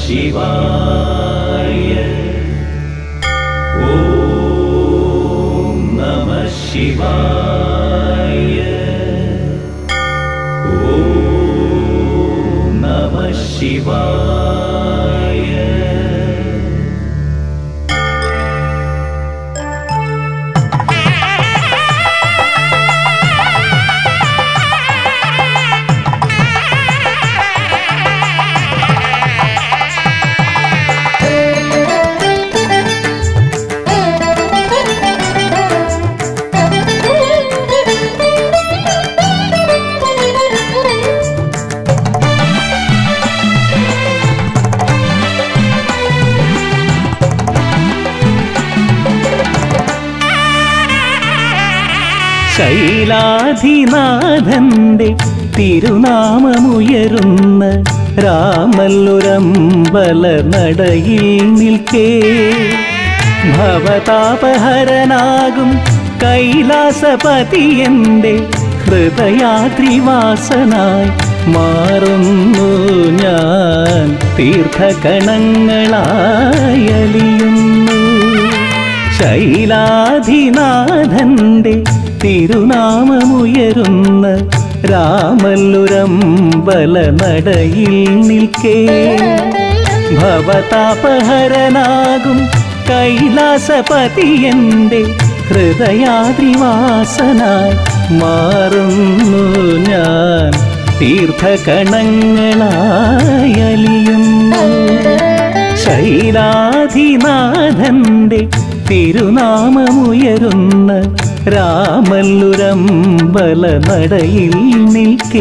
ശിവായ ഓം നമ ശിവായ ഓം നമ ശിവായ ശൈലാധിനാഥന്റെ തിരുനാമമുയരുന്ന രാമല്ലുരമ്പല നടയിൽ നിൽക്കേ ഭവതാപഹരനാകും കൈലാസപതിയന്റെ ഹൃദയാദ്രിവാസനായി മാറുന്നു ഞാൻ തീർത്ഥകണങ്ങളായലിയുന്നു ശൈലാധിനാഥന്റെ തിരുനാമമുയരുന്ന രാമല്ലുരമ്പല നടയിൽ നിൽക്കേ ഭവതാപഹരനാകും കൈലാസപതിയന്റെ ഹൃദയാദ്രിവാസനായി മാറുന്നു ഞാൻ തീർത്ഥകണങ്ങളായലിയുന്നു ശൈലാധിനാഥന്റെ തിരുനാമമുയരുന്ന രാമല്ലുരമ്പല നടയിൽ നിൽക്കേ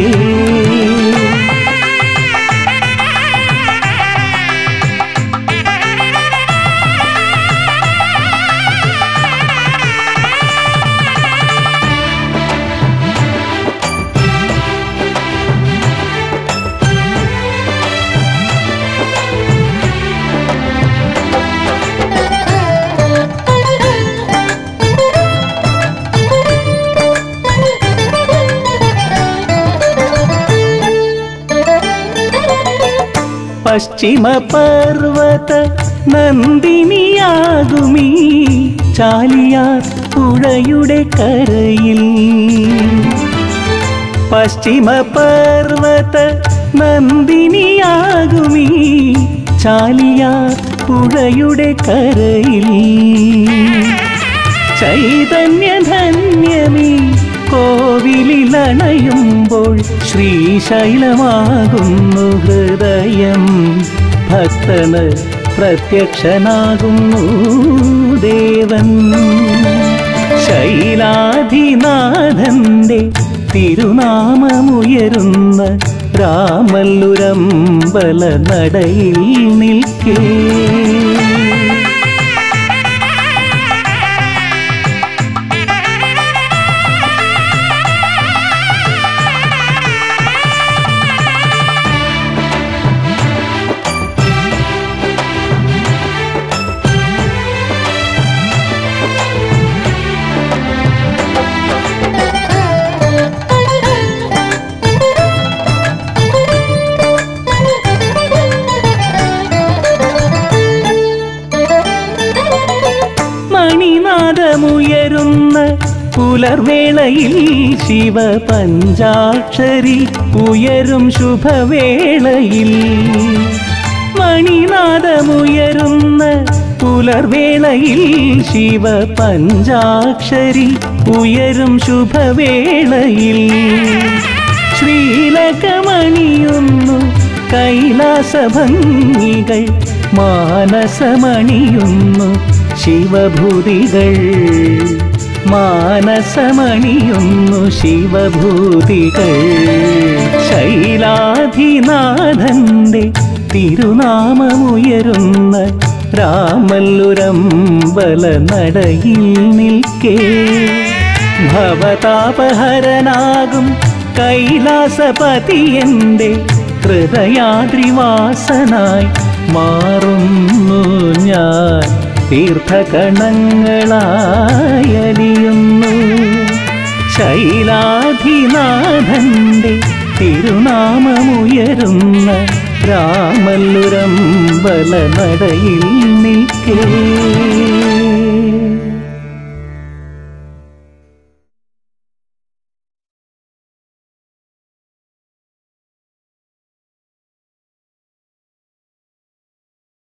പശ്ചിമ പർവത നന്ദിനിയാകുമീ ചാലിയാർ പുഴയുടെ കരയിൽ പശ്ചിമ പർവത നന്ദിനിയാകുമീ ചാലിയാർ പുഴയുടെ കരയിൽ ചൈതന്യധന്യമീ കോവിലിലണയുമ്പോൾ ശ്രീശൈലമാകുന്നു ഹൃദയം ഭക്തന് പ്രത്യക്ഷനാകുന്നു ദേവൻ ശൈലാധിനാഥന്റെ തിരുനാമമുയരുന്ന രാമല്ലുരമ്പല നടയിൽ നിൽക്കേ മണിനാദമുയരുന്ന പുലർവേളയിൽ ശിവ പഞ്ചാക്ഷരി ഉയരും ശുഭവേളയിൽ മണിനാദമുയരുന്ന പുലർവേളയിൽ ശിവ പഞ്ചാക്ഷരി ഉയരും ശുഭവേളയിൽ ശ്രീലകമണിയുന്നു കൈലാസഭംഗികൾ മാനസമണിയുന്നു ശിവഭൂതികൾ മാനസമണിയുന്നു ശിവഭൂതികൾ ശൈലാധിനാഥന്റെ തിരുനാമമുയരുന്ന രാമല്ലുരമ്പല നടയിൽ നിൽക്കേ ഭവതാപഹരനാകും കൈലാസപതിയന്റെ ഹൃദയാദ്രിവാസനായി മാറുന്നു ഞാൻ തീർത്ഥകണങ്ങളായലിയുന്നു ശൈലാധിനാഥന്റെ തിരുനാമമുയരുന്ന രാമല്ലുരമ്പല നടയിൽ നിൽക്കേ